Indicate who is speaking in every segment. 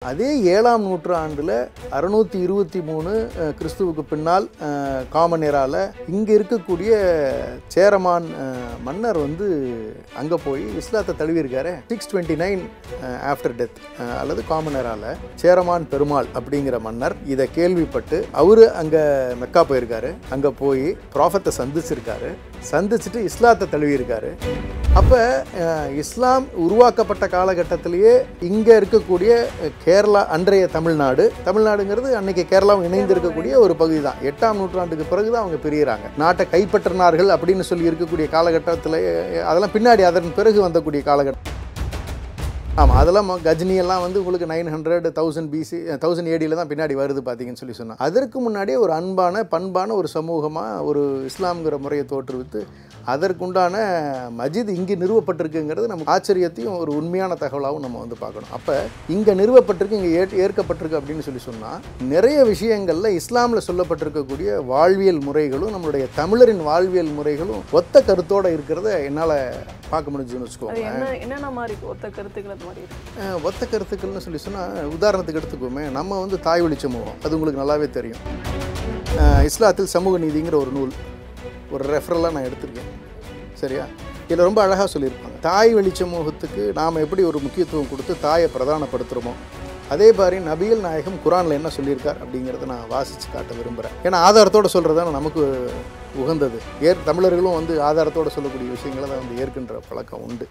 Speaker 1: அதே ஏழாம் நூற்றாண்டில் அறுநூற்றி இருபத்தி மூணு அஹ், கிறிஸ்துவுக்கு பின்னால் அஹ், காமன் எரால இங்கே இருக்கக்கூடிய சேரமான் அஹ், மன்னர் வந்து அங்கே போய் இஸ்லாத்தை தழுவியிருக்காரு six twenty nine after death அல்லது காமன் எரால சேரமான் பெருமாள் அப்படிங்கிற மன்னர் இதை கேள்விப்பட்டு அவரு அங்கே மெக்கா போயிருக்காரு அங்கே போய் ப்ராஃபத்தை சந்திச்சிருக்காரு சந்திச்சுட்டு இஸ்லாத்தை தழுவியிருக்காரு அப்போ இஸ்லாம் உருவாக்கப்பட்ட காலகட்டத்திலேயே இங்கே இருக்கக்கூடிய அஹ், கேரளா அன்றைய தமிழ்நாடு தமிழ்நாடுங்கிறது அன்னைக்கு கேரளாவும் இணைந்து இருக்கக்கூடிய ஒரு பகுதி தான் எட்டாம் நூற்றாண்டுக்கு பிறகு தான் அவங்க பிரியிறாங்க நாட்டை கைப்பற்றினார்கள் அப்படின்னு சொல்லி இருக்கக்கூடிய காலகட்டத்தில் அதெல்லாம் பின்னாடி அதன் பிறகு வந்தக்கூடிய காலகட்டம் ஆமாம் அதெல்லாம் ம- கஜினி எல்லாம் வந்து உங்களுக்கு nine hundred thousand BC thousand ஏடியில் தான் பின்னாடி வருது பார்த்தீங்கன்னு சொல்லி சொன்னாங்க அதற்கு முன்னாடியே ஒரு அன்பான பண்பான ஒரு சமூகமாக ஒரு இஸ்லாம்ங்கிற முறையை தோற்றுவித்து அதற்குண்டான மஜித் இங்கே நிறுவப்பட்டிருக்குங்கிறது நமக்கு ஆச்சரியத்தையும் ஒரு உண்மையான தகவலாகவும் நம்ம வந்து பார்க்கணும் அப்போ இங்கே நிறுவப்பட்டிருக்கு இங்கே ஏ ஏற்கப்பட்டிருக்கு அப்படின்னு சொல்லி சொன்னால் நிறைய விஷயங்களில் இஸ்லாமில் சொல்லப்பட்டிருக்கக்கூடிய வாழ்வியல் முறைகளும் நம்மளுடைய தமிழரின் வாழ்வியல் முறைகளும் ஒத்த கருத்தோடு இருக்கிறத என்னால் பார்க்க முடிஞ்சுன்னு
Speaker 2: அது
Speaker 1: வச்சுக்கோங்க
Speaker 2: என்ன என்னென்ன மாதிரி ஒத்த கருத்துக்கள் அது மாதிரி இருக்கு
Speaker 1: அஹ் ஒத்த கருத்துக்கள்னு சொல்லி சொன்னால் உதாரணத்துக்கு எடுத்துக்கோமே நம்ம வந்து தாய் வழி சமூகம் அது உங்களுக்கு நல்லாவே தெரியும் அஹ் இஸ்லாத்தில் சமூக நீதிங்கிற ஒரு நூல் ஒரு ரெஃபரலாக நான் எடுத்திருக்கேன் சரியா இதில் ரொம்ப அழகாக சொல்லியிருப்பாங்க தாய் வழி சமூகத்துக்கு நாம் எப்படி ஒரு முக்கியத்துவம் கொடுத்து தாயை பிரதானப்படுத்துகிறோமோ அதே மாதிரி நபிகள் நாயகம் குரானில் என்ன சொல்லியிருக்கார் அப்படிங்கிறத நான் வாசித்து காட்ட விரும்புகிறேன் ஏன்னா ஆதாரத்தோடு சொல்கிறது தான் நமக்கு உகந்தது ஏற் தமிழர்களும் வந்து ஆதாரத்தோடு சொல்லக்கூடிய விஷயங்களை தான் வந்து ஏற்கின்ற பழக்கம் உண்டு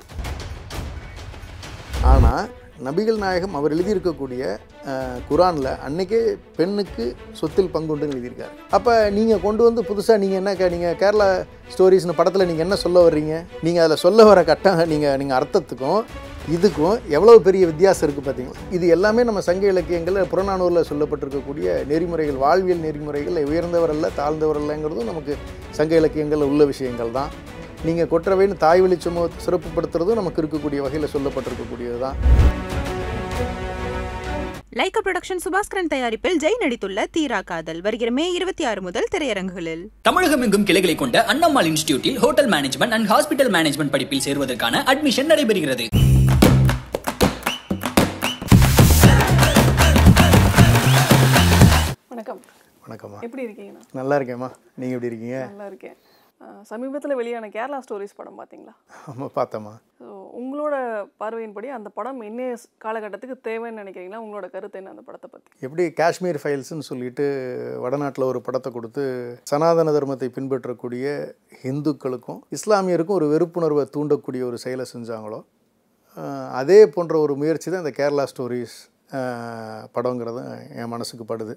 Speaker 1: ஆனால் நபிகள் நாயகம் அவர் எழுதியிருக்கக்கூடிய அஹ், குரானில் அன்னைக்கே பெண்ணுக்கு சொத்தில் பங்குண்டுன்னு எழுதியிருக்காரு அப்போ நீங்கள் கொண்டு வந்து புதுசாக நீங்கள் என்ன கே- நீங்கள் கேரளா ஸ்டோரிஸ்னு படத்தில் நீங்கள் என்ன சொல்ல வர்றீங்க நீங்கள் அதில் சொல்ல வர கட்டம் நீங்கள் நீங்கள் அர்த்தத்துக்கும் இதுக்கும் எவ்வளோ பெரிய வித்தியாசம் இருக்குது பார்த்தீங்களா இது எல்லாமே நம்ம சங்க இலக்கியங்களில் புறநானூரில் சொல்லப்பட்டிருக்கக்கூடிய நெறிமுறைகள் வாழ்வியல் நெறிமுறைகள் உயர்ந்தவர் அல்ல தாழ்ந்தவர் அல்லங்கிறதும் நமக்கு சங்க இலக்கியங்களில் உள்ள விஷயங்கள் தான் நீங்கள் கொற்றவைன்னு தாய் வழி சமூகத்தை சிறப்புப்படுத்துறதும் நமக்கு இருக்கக்கூடிய வகையில் சொல்லப்பட்டிருக்கக்கூடியது தான்
Speaker 3: லைகா புரொடக்ஷன் சுபாஸ்கரன் தயாரிப்பில் ஜெய் நடித்துள்ள தீரா காதல் வருகிற மே இருபத்தி ஆறு முதல் திரையரங்குகளில்
Speaker 4: தமிழகம் எங்கும் கிளைகளை கொண்ட அண்ணம்மாள் இன்ஸ்டிடியூட்டில் hotel management and hospital management படிப்பில் சேருவதற்கான அட்மிஷன் நடைபெறுகிறது
Speaker 2: வணக்கம்
Speaker 1: வணக்கம்மா
Speaker 2: எப்படி இருக்கீங்கண்ணா
Speaker 1: நல்லா இருக்கேம்மா நீங்கள் எப்படி இருக்கீங்க
Speaker 2: நல்லா இருக்கேன் சமீபத்தில் வெளியான கேரளா ஸ்டோரிஸ் படம் பார்த்தீங்களா
Speaker 1: ஆமாம் பார்த்தம்மா
Speaker 2: ஸோ உங்களோட பார்வையின்படி அந்த படம் இன்னைய ஸ்- காலகட்டத்துக்கு தேவைன்னு நினைக்கிறீங்களா உங்களோட கருத்து என்ன அந்த படத்தை பற்றி
Speaker 1: எப்படி காஷ்மீர் ஃபைல்ஸ்னு சொல்லிட்டு வடநாட்டில் ஒரு படத்தை கொடுத்து சனாதன தர்மத்தை பின்பற்றக்கூடிய இந்துக்களுக்கும் இஸ்லாமியருக்கும் ஒரு வெறுப்புணர்வை தூண்டக்கூடிய ஒரு செயலை செஞ்சாங்களோ அஹ், அதே போன்ற ஒரு முயற்சி தான் இந்த கேரளா ஸ்டோரிஸ் படங்கிறது என் மனசுக்கு படுது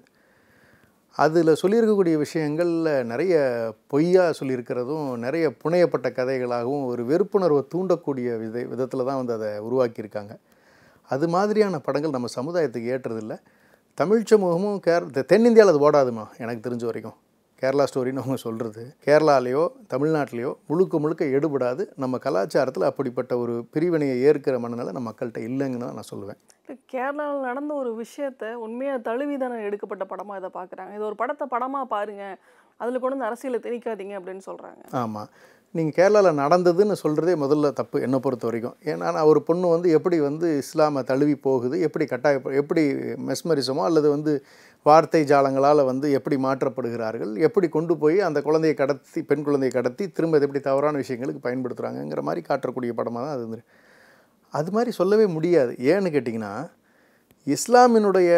Speaker 1: அதில் சொல்லியிருக்கக்கூடிய விஷயங்களில் நிறைய பொய்யா சொல்லியிருக்கிறதும் நிறைய புனையப்பட்ட கதைகளாகவும் ஒரு வெறுப்புணர்வை தூண்டக்கூடிய வித விதத்தில் தான் வந்து அதை உருவாக்கியிருக்காங்க அது மாதிரியான படங்கள் நம்ம சமுதாயத்துக்கு ஏற்றதில்லை தமிழ் சமூகமும் கேர் தெ- தென்னிந்தியாவில் அது ஓடாதுமா எனக்கு தெரிஞ்ச வரைக்கும் கேரளா ஸ்டோரின்னு அவங்க சொல்கிறது கேரளாலேயோ தமிழ்நாட்டிலையோ முழுக்க முழுக்க எடுபடாது நம்ம கலாச்சாரத்தில் அப்படிப்பட்ட ஒரு பிரிவினையை ஏற்கிற மனநிலை நம்ம மக்கள்கிட்ட இல்லைங்கன்னு தான் நான் சொல்லுவேன்
Speaker 2: இல்லை கேரளாவில் நடந்த ஒரு விஷயத்த உண்மையாக தழுவி தானே எடுக்கப்பட்ட படமாக இதை பார்க்குறாங்க இது ஒரு படத்தை படமாக பாருங்க அதில் கொண்டு வந்து அரசியலை திணிக்காதீங்க அப்படின்னு சொல்கிறாங்க
Speaker 1: ஆமாம் நீங்கள் கேரளாவில் நடந்ததுன்னு சொல்கிறதே முதல்ல தப்பு என்னை பொறுத்த வரைக்கும் ஏன்னா நான் ஒரு பொண்ணு வந்து எப்படி வந்து இஸ்லாமை தழுவி போகுது எப்படி கட்டாய எப்படி மெஸ்மரிசமோ அல்லது வந்து வார்த்தை ஜாலங்களால் வந்து எப்படி மாற்றப்படுகிறார்கள் எப்படி கொண்டு போய் அந்த குழந்தையை கடத்தி பெண் குழந்தையை கடத்தி திரும்ப அது எப்படி தவறான விஷயங்களுக்கு பயன்படுத்துகிறாங்கங்கிற மாதிரி காட்டக்கூடிய படமாக தான் அது வந்து அது மாதிரி சொல்லவே முடியாது ஏன்னு கேட்டிங்கன்னா இஸ்லாமினுடைய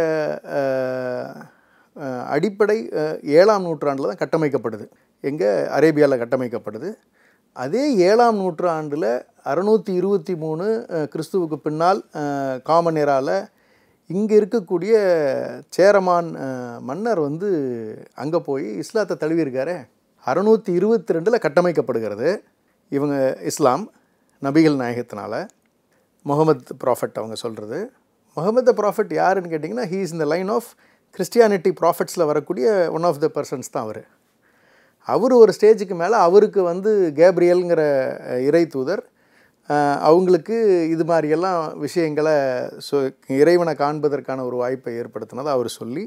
Speaker 1: அஹ், அஹ், அடிப்படை அஹ், ஏழாம் நூற்றாண்டில் தான் கட்டமைக்கப்படுது எங்கே அரேபியாவில் கட்டமைக்கப்படுது அதே ஏழாம் நூற்றாண்டில் அறுநூற்றி இருபத்தி மூணு அஹ், கிறிஸ்துவுக்கு பின்னால் அஹ், காமன் எரால இங்கே இருக்கக்கூடிய சேரமான் அஹ், மன்னர் வந்து அங்கே போய் இஸ்லாத்தை தழுவியிருக்காரே அறுநூற்றி இருபத்தி ரெண்டில் கட்டமைக்கப்படுகிறது இவங்க இஸ்லாம் நபிகள் நாயகத்தினால முகமது ப்ராஃபட் அவங்க சொல்கிறது முகமது ப்ராஃபட் யாருன்னு கேட்டிங்கன்னா ஹீ இஸ் இந்த லைன் ஆஃப் கிறிஸ்டியானிட்டி ப்ராஃபட்ஸில் வரக்கூடிய ஒன் ஆஃப் த பர்சன்ஸ் தான் அவர் அவர் ஒரு ஸ்டேஜுக்கு மேலே அவருக்கு வந்து கேப்ரியல்ங்கிற அஹ், இறை தூதர் அஹ், அவங்களுக்கு இது மாதிரியெல்லாம் விஷயங்களை சொ இறைவனை காண்பதற்கான ஒரு வாய்ப்பை ஏற்படுத்தினதை அவர் சொல்லி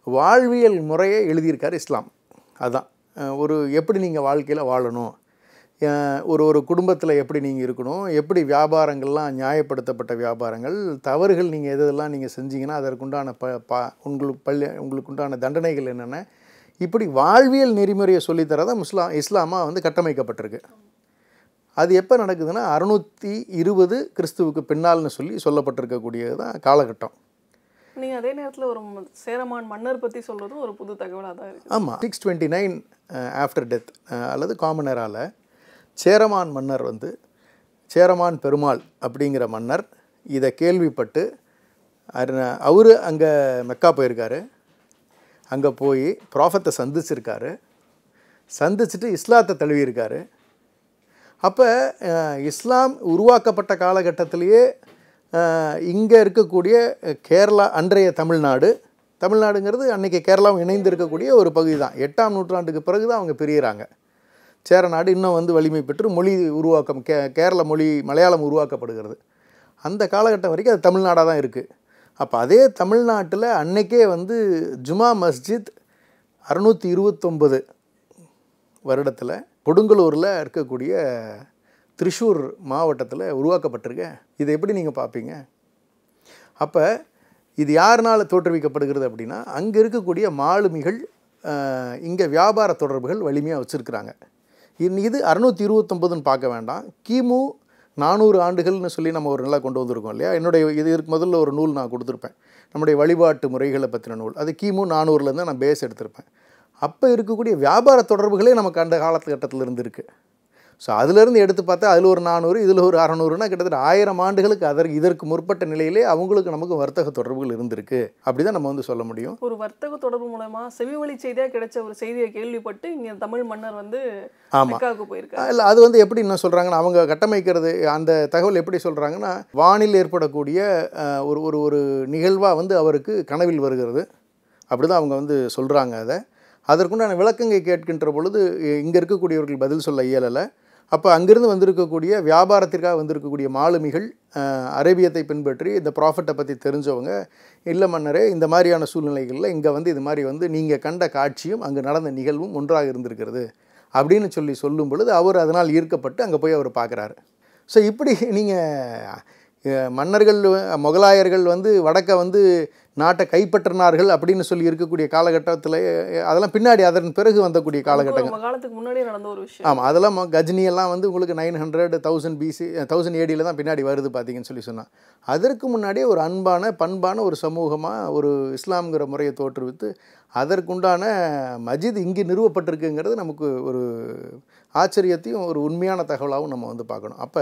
Speaker 1: வாழ்வியல் முறையை எழுதியிருக்கார் இஸ்லாம் அதான் அஹ், ஒரு எப்படி நீங்கள் வாழ்க்கையில் வாழணும் அஹ், ஒரு ஒரு குடும்பத்தில் எப்படி நீங்கள் இருக்கணும் எப்படி வியாபாரங்கள்லாம் நியாயப்படுத்தப்பட்ட வியாபாரங்கள் தவறுகள் நீங்கள் எதெல்லாம் நீங்கள் செஞ்சீங்கன்னா அதற்குண்டான ப பா உங்களுக்கு பள்ளி உங்களுக்கு உண்டான தண்டனைகள் என்னென்ன இப்படி வாழ்வியல் நெறிமுறையை சொல்லித்தரதான் முஸ்லாம் இஸ்லாமாக வந்து கட்டமைக்கப்பட்டிருக்கு அது எப்போ நடக்குதுன்னா அறுநூற்றி இருபது கிறிஸ்துவுக்கு பின்னால்னு சொல்லி சொல்லப்பட்டிருக்கக்கூடியது தான் காலகட்டம்
Speaker 2: நீங்க அதே நேரத்துல ஒரு ம- சேரமான் மன்னர் பத்தி சொல்றதும் ஒரு புது தகவலா தான் இருக்கு
Speaker 1: ஆமாம் six twenty nine after death அல்லது காமனரால் சேரமான் மன்னர் வந்து சேரமான் பெருமாள் அப்படிங்கிற மன்னர் இதை கேள்விப்பட்டு அவர் அங்கே மெக்கா போயிருக்காரு அங்கே போய் ப்ராஃபத்தை சந்திச்சிருக்காரு சந்திச்சுட்டு இஸ்லாத்தை தழுவியிருக்காரு அப்போ இஸ்லாம் உருவாக்கப்பட்ட காலகட்டத்திலேயே இங்கே இருக்கக்கூடிய அஹ், கேரளா அன்றைய தமிழ்நாடு தமிழ்நாடுங்கிறது அன்றைக்கி கேரளாவும் இணைந்து இருக்கக்கூடிய ஒரு பகுதி தான் எட்டாம் நூற்றாண்டுக்கு பிறகு தான் அவங்க பிரியிறாங்க சேர நாடு இன்னும் வந்து வலிமை பெற்று மொழி உருவாக்கம் கே கேரள மொழி மலையாளம் உருவாக்கப்படுகிறது அந்த காலகட்டம் வரைக்கும் அது தமிழ்நாடாக தான் இருக்குது அப்போ அதே தமிழ்நாட்டில் அன்னைக்கே வந்து ஜுமா மஸ்ஜித் அறுநூற்றி இருபத்தொம்பது வருடத்தில் கொடுங்கலூரில் இருக்கக்கூடிய திரிஷூர் மாவட்டத்தில் உருவாக்கப்பட்டிருக்க இதை எப்படி நீங்கள் பார்ப்பீங்க அப்போ இது யாருனால தோற்றுவிக்கப்படுகிறது அப்படின்னா அங்கே இருக்கக்கூடிய மாலுமிகள் இங்கே வியாபார தொடர்புகள் வலிமையாக வச்சுருக்கிறாங்க இது அறுநூற்றி இருபத்தொம்பதுன்னு பார்க்க வேண்டாம் கிமு நானூறு ஆண்டுகள்னு சொல்லி நம்ம ஒரு நல்லா கொண்டு வந்திருக்கோம் இல்லையா என்னுடைய இது இதுக்கு முதல்ல ஒரு நூல் நான் கொடுத்துருப்பேன் நம்முடைய வழிபாட்டு முறைகளை பற்றின நூல் அது கிமு நானூறுலேருந்து நான் பேஸ் எடுத்திருப்பேன் அப்போ இருக்கக்கூடிய வியாபார தொடர்புகளே நமக்கு அந்த காலகட்டத்தில் இருந்து இருக்குது ஸோ அதுலேருந்து எடுத்து பார்த்தா அதில் ஒரு நானூறு இதில் ஒரு அறநூறுனா கிட்டத்தட்ட ஆயிரம் ஆண்டுகளுக்கு அதற்கு இதற்கு முற்பட்ட நிலையிலே அவங்களுக்கு நமக்கு வர்த்தக தொடர்புகள் இருந்திருக்கு அப்படி தான் நம்ம வந்து சொல்ல முடியும்
Speaker 2: ஒரு வர்த்தக தொடர்பு மூலமா செவிவழி செய்தியா கிடைச்ச ஒரு செய்தியை கேள்விப்பட்டு இங்க தமிழ் மன்னர் வந்து
Speaker 1: ஆமா.
Speaker 2: மெக்காவுக்கு போயிருக்காரு
Speaker 1: இல்லை அது வந்து எப்படி என்ன சொல்கிறாங்கன்னா அவங்க கட்டமைக்கிறது அந்த தகவல் எப்படி சொல்கிறாங்கன்னா வானில் ஏற்படக்கூடிய அஹ், ஒரு ஒரு ஒரு நிகழ்வாக வந்து அவருக்கு கனவில் வருகிறது அப்படி தான் அவங்க வந்து சொல்கிறாங்க அதை அதற்குண்டான விளக்கங்கை கேட்கின்ற பொழுது இங்கே இருக்கக்கூடியவர்கள் பதில் சொல்ல இயலலை அப்போ அங்கிருந்து வந்திருக்கக்கூடிய வியாபாரத்திற்காக வந்திருக்கக்கூடிய மாலுமிகள் அஹ், அரேபியத்தை பின்பற்றி இந்த ப்ராஃபிட்டை பற்றி தெரிஞ்சவங்க இல்லை மன்னரே இந்த மாதிரியான சூழ்நிலைகளில் இங்கே வந்து இது மாதிரி வந்து நீங்கள் கண்ட காட்சியும் அங்கே நடந்த நிகழ்வும் ஒன்றாக இருந்திருக்கிறது அப்படின்னு சொல்லி சொல்லும் பொழுது அவர் அதனால் ஈர்க்கப்பட்டு அங்கே போய் அவர் பார்க்குறாரு ஸோ இப்படி நீங்கள் மன்னர்கள் முகலாயர்கள் வந்து வடக்க வந்து நாட்டை கைப்பற்றினார்கள் அப்படின்னு சொல்லி இருக்கக்கூடிய காலகட்டத்தில் அதெல்லாம் பின்னாடி அதன் பிறகு வந்தக்கூடிய காலகட்டங்கள்
Speaker 2: நம்ம காலத்துக்கு முன்னாடியே நடந்த ஒரு விஷயம்
Speaker 1: ஆமாம் அதெல்லாம் மொ- கஜினி எல்லாம் வந்து உங்களுக்கு nine hundred thousand BC thousand ஏடியில் தான் பின்னாடி வருது பார்த்தீங்கன்னு சொல்லி சொன்னான் அதற்கு முன்னாடியே ஒரு அன்பான பண்பான ஒரு சமூகமாக ஒரு இஸ்லாம்ங்கிற முறையை தோற்றுவித்து அதற்குண்டான மஜித் இங்கே நிறுவப்பட்டிருக்குங்கிறது நமக்கு ஒரு ஆச்சரியத்தையும் ஒரு உண்மையான தகவலாகவும் நம்ம வந்து பார்க்கணும் அப்போ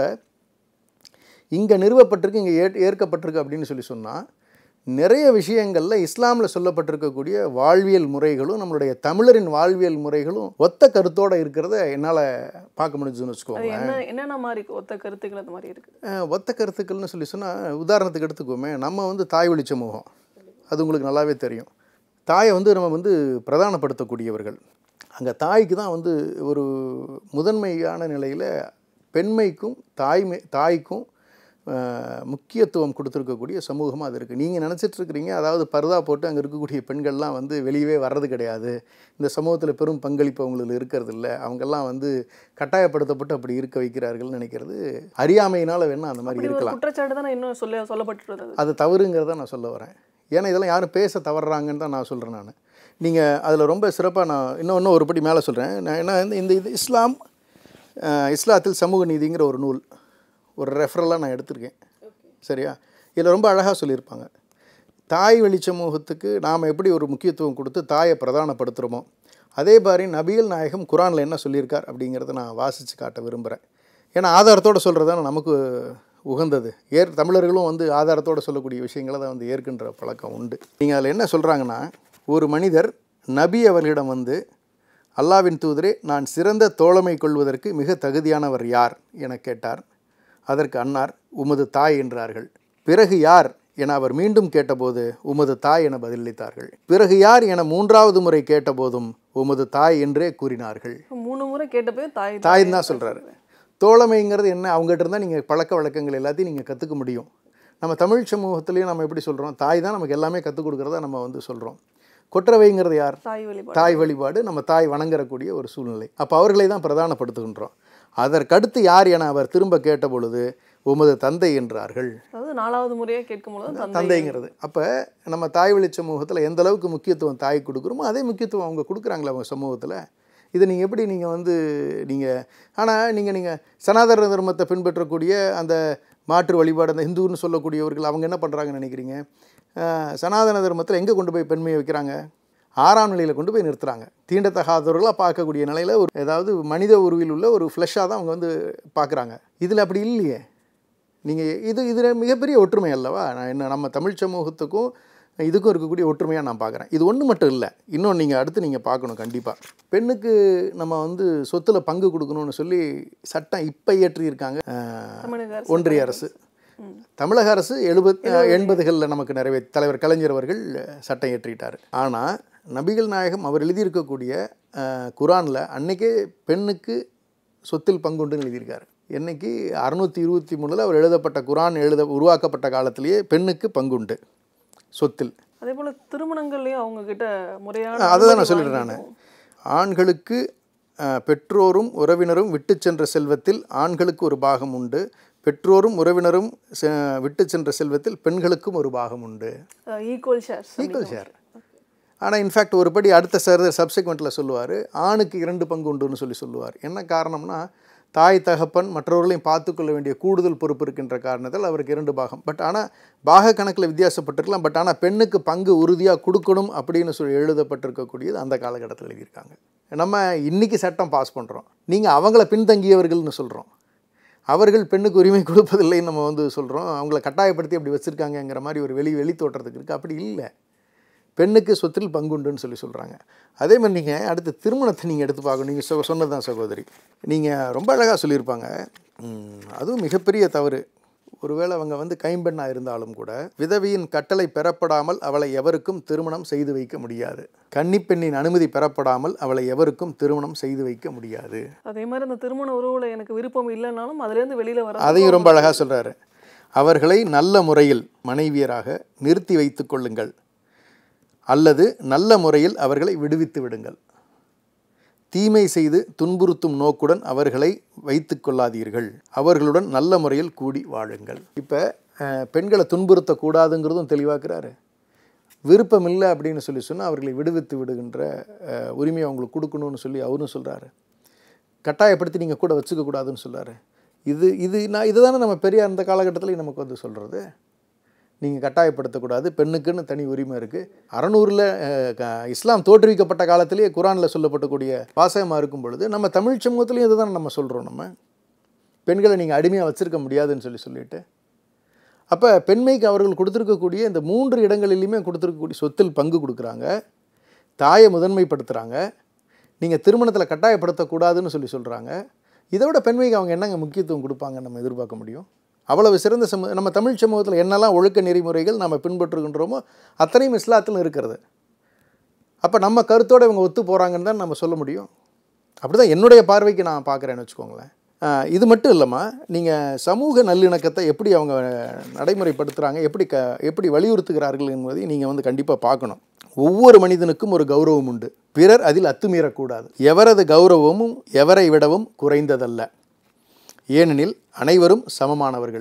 Speaker 1: இங்கே நிறுவப்பட்டிருக்கு இங்கே ஏ ஏற்கப்பட்டிருக்கு அப்படின்னு சொல்லி சொன்னால் நிறைய விஷயங்களில் இஸ்லாமில் சொல்லப்பட்டிருக்கக்கூடிய வாழ்வியல் முறைகளும் நம்மளுடைய தமிழரின் வாழ்வியல் முறைகளும் ஒத்த கருத்தோடு இருக்கிறத என்னால் பார்க்க முடிஞ்சுன்னு
Speaker 2: அது
Speaker 1: வச்சுக்கோங்க
Speaker 2: என்ன என்னென்ன மாதிரி ஒத்த கருத்துக்கள் அந்த மாதிரி இருக்கு
Speaker 1: அஹ், ஒத்த கருத்துக்கள்னு சொல்லி சொன்னால் உதாரணத்துக்கு எடுத்துக்கோமே நம்ம வந்து தாய் வழி சமூகம் அது உங்களுக்கு நல்லாவே தெரியும் தாயை வந்து நம்ம வந்து பிரதானப்படுத்தக்கூடியவர்கள் அங்கே தாய்க்கு தான் வந்து ஒரு முதன்மையான நிலையில் பெண்மைக்கும் தாய்மை தாய்க்கும் அஹ், முக்கியத்துவம் கொடுத்துருக்கக்கூடிய சமூகமாக அது இருக்குது நீங்கள் நினச்சிட்டு இருக்கிறீங்க அதாவது பர்தா போட்டு அங்கே இருக்கக்கூடிய பெண்கள்லாம் வந்து வெளியவே வர்றது கிடையாது இந்த சமூகத்தில் பெரும் பங்களிப்பு அவங்களுக்கு இருக்கிறது இல்லை அவங்கெல்லாம் வந்து கட்டாயப்படுத்தப்பட்டு அப்படி இருக்க வைக்கிறார்கள்னு நினைக்கிறது அறியாமையினால் வேணால் அந்த மாதிரி
Speaker 2: அப்படி ஒரு
Speaker 1: இருக்கலாம்
Speaker 2: குற்றச்சாட்டு தானே இன்னும் சொல்ல சொல்லப்பட்டு இருந்தது
Speaker 1: அது தவறுங்கிறத நான் சொல்ல வரேன் ஏன்னா இதெல்லாம் யாரும் பேச தவறுறாங்கன்னு தான் நான் சொல்கிறேன் நான் நீங்கள் அதில் ரொம்ப சிறப்பாக நான் இன்னும் இன்னும் ஒரு படி மேலே சொல்கிறேன் நான் என்ன இந்த- இந்த இது இஸ்லாம் அஹ், இஸ்லாத்தில் சமூக நீதிங்கிற ஒரு நூல் ஒரு ரெஃபரலாக நான் எடுத்திருக்கேன் சரியா இதில் ரொம்ப அழகாக சொல்லியிருப்பாங்க தாய் வழி சமூகத்துக்கு நாம் எப்படி ஒரு முக்கியத்துவம் கொடுத்து தாயை பிரதானப்படுத்துகிறோமோ அதே மாதிரி நபிகள் நாயகம் குரானில் என்ன சொல்லியிருக்கார் அப்படிங்கிறத நான் வாசித்து காட்ட விரும்புகிறேன் ஏன்னா ஆதாரத்தோடு சொல்கிறது தான் நமக்கு உகந்தது ஏற் தமிழர்களும் வந்து ஆதாரத்தோடு சொல்லக்கூடிய விஷயங்களை தான் வந்து ஏற்கின்ற பழக்கம் உண்டு நீங்கள் அதில் என்ன சொல்கிறாங்கன்னா ஒரு மனிதர் நபி அவர்களிடம் வந்து அல்லாவின் தூதரே நான் சிறந்த தோழமை கொள்வதற்கு மிக தகுதியானவர் யார் என கேட்டார் அதற்கு அன்னார் உமது தாய் என்றார்கள் பிறகு யார் என அவர் மீண்டும் கேட்டபோது உமது தாய் என பதிலளித்தார்கள் பிறகு யார் என மூன்றாவது முறை கேட்டபோதும் உமது தாய் என்றே கூறினார்கள்
Speaker 2: மூணு முறை கேட்டப்போ தாய்
Speaker 1: தாயின்னு தான் சொல்கிறாரு தோழமைங்கிறது என்ன அவங்ககிட்ட இருந்தால் நீங்கள் பழக்க வழக்கங்கள் எல்லாத்தையும் நீங்கள் கற்றுக்க முடியும் நம்ம தமிழ் சமூகத்துலேயும் நம்ம எப்படி சொல்கிறோம் தாய் தான் நமக்கு எல்லாமே கற்றுக் கொடுக்குறதா நம்ம வந்து சொல்கிறோம் கொற்றவைங்கிறது யார்
Speaker 2: தாய் வழிபாடு
Speaker 1: தாய் வழிபாடு நம்ம தாய் வணங்கக்கூடிய ஒரு சூழ்நிலை அப்போ அவர்களை தான் பிரதானப்படுத்துகின்றோம் அதற்கடுத்து யார் என அவர் திரும்ப கேட்ட பொழுது உமது தந்தை என்றார்கள்
Speaker 2: அதாவது நாலாவது முறையாக கேட்கும் பொழுது தந்தை
Speaker 1: தந்தைங்கிறது அப்போ நம்ம தாய் வழி சமூகத்தில் எந்த அளவுக்கு முக்கியத்துவம் தாய் கொடுக்குறோமோ அதே முக்கியத்துவம் அவங்க கொடுக்குறாங்களா அவங்க சமூகத்தில் இதை நீங்கள் எப்படி நீங்கள் வந்து நீங்கள் ஆனால் நீங்கள் நீங்கள் சனாதன தர்மத்தை பின்பற்றக்கூடிய அந்த மாற்று வழிபாடு அந்த ஹிந்துன்னு சொல்லக்கூடியவர்கள் அவங்க என்ன பண்ணுறாங்கன்னு நினைக்கிறீங்க அஹ், சனாதன தர்மத்தில் எங்கே கொண்டு போய் பெண்மையை வைக்கிறாங்க ஆறாம் நிலையில் கொண்டு போய் நிறுத்துறாங்க தீண்டத்தகாதவர்களாக பார்க்கக்கூடிய நிலையில் ஒரு ஏதாவது மனித உருவில் உள்ள ஒரு ஃப்ளஷ்ஷாக தான் அவங்க வந்து பார்க்குறாங்க இதில் அப்படி இல்லையே நீங்கள் இது இதில் மிகப்பெரிய ஒற்றுமை அல்லவா நான் என்ன நம்ம தமிழ் சமூகத்துக்கும் இதுக்கும் இருக்கக்கூடிய ஒற்றுமையாக நான் பார்க்குறேன் இது ஒன்று மட்டும் இல்லை இன்னொன்று நீங்கள் அடுத்து நீங்கள் பார்க்கணும் கண்டிப்பாக பெண்ணுக்கு நம்ம வந்து சொத்துல பங்கு கொடுக்கணும்னு சொல்லி சட்டம் இப்போ இயற்றியிருக்காங்க அஹ்,
Speaker 2: தமிழக அரசு
Speaker 1: ஒன்றிய அரசு தமிழக அரசு எழுபத் எண்பதுகளில் நமக்கு நிறைவே தலைவர் கலைஞர் அவர்கள் சட்டம் இயற்றிட்டார் ஆனால் நபிகள் நாயகம் அவர் எழுதியிருக்கக்கூடிய அஹ், குரானில் அன்னைக்கே பெண்ணுக்கு சொத்தில் பங்குண்டுன்னு எழுதியிருக்காரு என்னைக்கு அறுநூற்றி இருபத்தி மூணில் அவர் எழுதப்பட்ட குரான் எழுத உருவாக்கப்பட்ட காலத்திலேயே பெண்ணுக்கு பங்குண்டு சொத்தில்
Speaker 2: அதே போல திருமணங்கள்லயும் அவங்க கிட்ட முறையான
Speaker 1: அதை தான் நான்
Speaker 2: அனுமதி
Speaker 1: சொல்லிடுறேன் நான்
Speaker 2: வாங்கிக்கணும்.
Speaker 1: ஆண்களுக்கு அஹ், பெற்றோரும் உறவினரும் விட்டு சென்ற செல்வத்தில் ஆண்களுக்கு ஒரு பாகம் உண்டு பெற்றோரும் உறவினரும் செ- விட்டு சென்ற செல்வத்தில் பெண்களுக்கும் ஒரு பாகம் உண்டு
Speaker 2: ஈக்குவல் ஷேர்ஸ்
Speaker 1: ஈக்குவல் ஷேர் ஆனால் இன்ஃபேக்ட் ஒரு படி அடுத்த சார் சப்சிக்வெண்ட்டில் சொல்லுவார் ஆணுக்கு இரண்டு பங்கு உண்டுன்னு சொல்லி சொல்லுவார் என்ன காரணம்னா தாய் தகப்பன் மற்றவர்களையும் பார்த்துக்கொள்ள வேண்டிய கூடுதல் பொறுப்பு இருக்கின்ற காரணத்தால் அவருக்கு இரண்டு பாகம் பட் ஆனால் பாக கணக்கில் வித்தியாசப்பட்டிருக்கலாம் பட் ஆனால் பெண்ணுக்கு பங்கு உறுதியாக கொடுக்கணும் அப்படின்னு சொல்லி எழுதப்பட்டிருக்கக்கூடியது அந்த காலகட்டத்தில் எழுதியிருக்காங்க நம்ம இன்னைக்கு சட்டம் பாஸ் பண்ணுறோம் நீங்கள் அவங்கள பின்தங்கியவர்கள்னு சொல்கிறோம் அவர்கள் பெண்ணுக்கு உரிமை கொடுப்பதில்லைன்னு நம்ம வந்து சொல்கிறோம் அவங்கள கட்டாயப்படுத்தி அப்படி வச்சுருக்காங்கங்கிற மாதிரி ஒரு வெளி வெளி தோற்றத்துக்கு இருக்குது அப்படி இல்லை பெண்ணுக்கு சொத்தில் பங்குண்டுன்னு சொல்லி சொல்கிறாங்க அதே மாதிரி நீங்கள் அடுத்து திருமணத்தை நீங்கள் எடுத்து பார்க்கணும் நீங்கள் சொ சொன்னது தான் சகோதரி நீங்கள் ரொம்ப அழகாக சொல்லியிருப்பாங்க ம், அதுவும் மிகப்பெரிய தவறு ஒருவேளை அவங்க வந்து கைம்பெண்ணாக இருந்தாலும் கூட விதவியின் கட்டளை பெறப்படாமல் அவளை எவருக்கும் திருமணம் செய்து வைக்க முடியாது கன்னிப்பெண்ணின் அனுமதி பெறப்படாமல் அவளை எவருக்கும் திருமணம் செய்து வைக்க முடியாது
Speaker 2: அதே மாதிரி அந்த திருமண உறவுல எனக்கு விருப்பம் இல்லைனாலும் அதுல இருந்து வெளியில வர
Speaker 1: அதையும் ரொம்ப அழகாக சொல்கிறாரு அவர்களை நல்ல முறையில் மனைவியராக நிறுத்தி வைத்துக் கொள்ளுங்கள் அல்லது நல்ல முறையில் அவர்களை விடுவித்து விடுங்கள் தீமை செய்து துன்புறுத்தும் நோக்குடன் அவர்களை வைத்துக் கொள்ளாதீர்கள் அவர்களுடன் நல்ல முறையில் கூடி வாழுங்கள் இப்போ பெண்களை துன்புறுத்தக்கூடாதுங்கிறதும் தெளிவாக்குறாரு விருப்பம் இல்லை அப்படின்னு சொல்லி சொன்னால் அவர்களை விடுவித்து விடுகின்ற அஹ், உரிமையை அவங்களுக்கு கொடுக்கணும்னு சொல்லி அவரும் சொல்கிறாரு கட்டாயப்படுத்தி நீங்கள் கூட வச்சுக்க கூடாதுன்னு சொல்றாரு இது இது நான் இதுதானே நம்ம பெரிய அந்த காலகட்டத்தில் நமக்கு வந்து சொல்கிறது நீங்கள் கட்டாயப்படுத்தக்கூடாது பெண்ணுக்குன்னு தனி உரிமை இருக்குது அறநூறில் இஸ்லாம் தோற்றுவிக்கப்பட்ட காலத்திலேயே குரானில் சொல்லப்படக்கூடிய வாசகமாக இருக்கும் பொழுது நம்ம தமிழ் சமூகத்துலேயும் இதுதான் நம்ம சொல்கிறோம் நம்ம பெண்களை நீங்கள் அடிமையாக வச்சுருக்க முடியாதுன்னு சொல்லி சொல்லிட்டு அப்போ பெண்மைக்கு அவர்கள் கொடுத்துருக்கக்கூடிய இந்த மூன்று இடங்களிலுமே கொடுத்துருக்கக்கூடிய சொத்தில் பங்கு கொடுக்குறாங்க தாயை முதன்மைப்படுத்துகிறாங்க நீங்கள் திருமணத்தில் கட்டாயப்படுத்தக்கூடாதுன்னு சொல்லி சொல்கிறாங்க இதை விட பெண்மைக்கு அவங்க என்னங்க முக்கியத்துவம் கொடுப்பாங்கன்னு நம்ம எதிர்பார்க்க முடியும் அவ்வளவு சிறந்த சமூக நம்ம தமிழ் சமூகத்தில் என்னெல்லாம் ஒழுக்க நெறிமுறைகள் நம்ம பின்பற்றுகின்றோமோ அத்தனையும் இஸ்லாத்தில் இருக்கிறது அப்போ நம்ம கருத்தோடு இவங்க ஒத்து போகிறாங்கன்னு தான் நம்ம சொல்ல முடியும் அப்படி தான் என்னுடைய பார்வைக்கு நான் பார்க்குறேன்னு வச்சுக்கோங்களேன் ஆஹ் இது மட்டும் இல்லைம்மா நீங்கள் சமூக நல்லிணக்கத்தை எப்படி அவங்க நடைமுறைப்படுத்துகிறாங்க எப்படி க எப்படி வலியுறுத்துகிறார்கள் என்பதை நீங்கள் வந்து கண்டிப்பாக பார்க்கணும் ஒவ்வொரு மனிதனுக்கும் ஒரு கௌரவம் உண்டு பிறர் அதில் அத்துமீறக்கூடாது எவரது கௌரவமும் எவரை விடவும் குறைந்ததல்ல ஏனெனில் அனைவரும் சமமானவர்கள்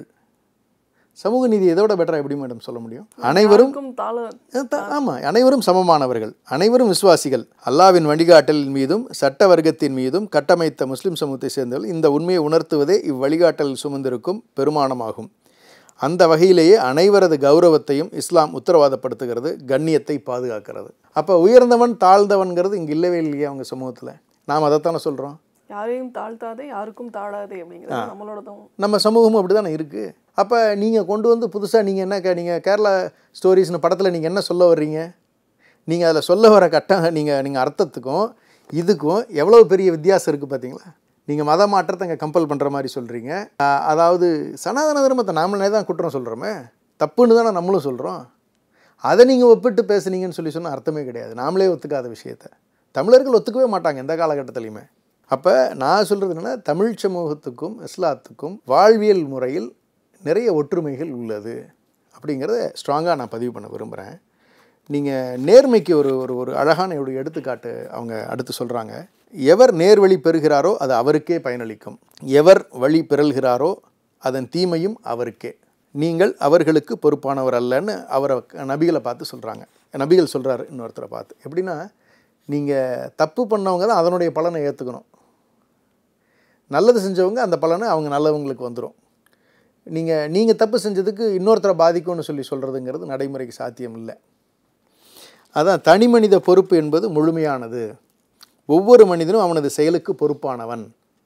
Speaker 1: சமூக நீதி எதோட பெட்டராக எப்படி மேடம் சொல்ல முடியும் அனைவரும்
Speaker 2: யாருக்கும் தாழ
Speaker 1: ஆமாம் அனைவரும் சமமானவர்கள் அனைவரும் விசுவாசிகள் அல்லாவின் வழிகாட்டலின் மீதும் சட்ட வர்க்கத்தின் மீதும் கட்டமைத்த முஸ்லிம் சமூகத்தை சேர்ந்தவர்கள் இந்த உண்மையை உணர்த்துவதே இவ்வழிகாட்டலில் சுமந்திருக்கும் பெருமானமாகும் அந்த வகையிலேயே அனைவரது கௌரவத்தையும் இஸ்லாம் உத்தரவாதப்படுத்துகிறது கண்ணியத்தை பாதுகாக்கிறது அப்போ உயர்ந்தவன் தாழ்ந்தவன்கிறது இங்கே இல்லவே இல்லையே அவங்க சமூகத்தில் நாம் அதைத்தானே சொல்கிறோம்
Speaker 2: யாரையும் தாழ்த்தாதே யாருக்கும் தாழாதே அப்படிங்கிறது நம்மளோடதும்
Speaker 1: நம்ம சமூகமும் அப்படி தானே இருக்குது அப்போ நீங்கள் கொண்டு வந்து புதுசாக நீங்கள் என்ன கே- நீங்கள் கேரளா ஸ்டோரிஸ்னு படத்தில் நீங்கள் என்ன சொல்ல வர்றீங்க நீங்கள் அதில் சொல்ல வர கட்டம் நீங்கள் நீங்கள் அர்த்தத்துக்கும் இதுக்கும் எவ்வளோ பெரிய வித்தியாசம் இருக்குது பார்த்தீங்களா நீங்கள் மத மாற்றத்தை இங்கே கம்பல் பண்ணுற மாதிரி சொல்கிறீங்க அதாவது சனாதன தர்மத்தை நாமளே தான் குற்றம் சொல்கிறோமே தப்புன்னு தானே நம்மளும் சொல்கிறோம் அதை நீங்கள் ஒப்பிட்டு பேசுனீங்கன்னு சொல்லி சொன்னால் அர்த்தமே கிடையாது நாமளே ஒத்துக்காத விஷயத்தை தமிழர்கள் ஒத்துக்கவே மாட்டாங்க எந்த காலகட்டத்திலையுமே அப்போ நான் சொல்கிறது என்னென்னா தமிழ் சமூகத்துக்கும் இஸ்லாத்துக்கும் வாழ்வியல் முறையில் நிறைய ஒற்றுமைகள் உள்ளது அப்படிங்கிறத ஸ்ட்ராங்காக நான் பதிவு பண்ண விரும்புகிறேன் நீங்கள் நேர்மைக்கு ஒரு ஒரு ஒரு அழகான ஒரு எடுத்துக்காட்டு அவங்க அடுத்து சொல்கிறாங்க எவர் நேர்வழி பெறுகிறாரோ அது அவருக்கே பயனளிக்கும் எவர் வழி பிறழ்கிறாரோ அதன் தீமையும் அவருக்கே நீங்கள் அவர்களுக்கு பொறுப்பானவர் அல்லன்னு அவரை நபிகளை பார்த்து சொல்கிறாங்க நபிகள் சொல்கிறாரு இன்னொருத்தரை பார்த்து எப்படின்னா நீங்கள் தப்பு பண்ணவங்க தான் அதனுடைய பலனை ஏற்றுக்கணும் நல்லது செஞ்சவங்க அந்த பலனை அவங்க நல்லவங்களுக்கு வந்துடும் நீங்கள் நீங்கள் தப்பு செஞ்சதுக்கு இன்னொருத்தரை பாதிக்கும்னு சொல்லி சொல்கிறதுங்கிறது நடைமுறைக்கு சாத்தியம் இல்லை அதான் தனி மனித பொறுப்பு என்பது முழுமையானது ஒவ்வொரு மனிதனும் அவனது செயலுக்கு பொறுப்பானவன்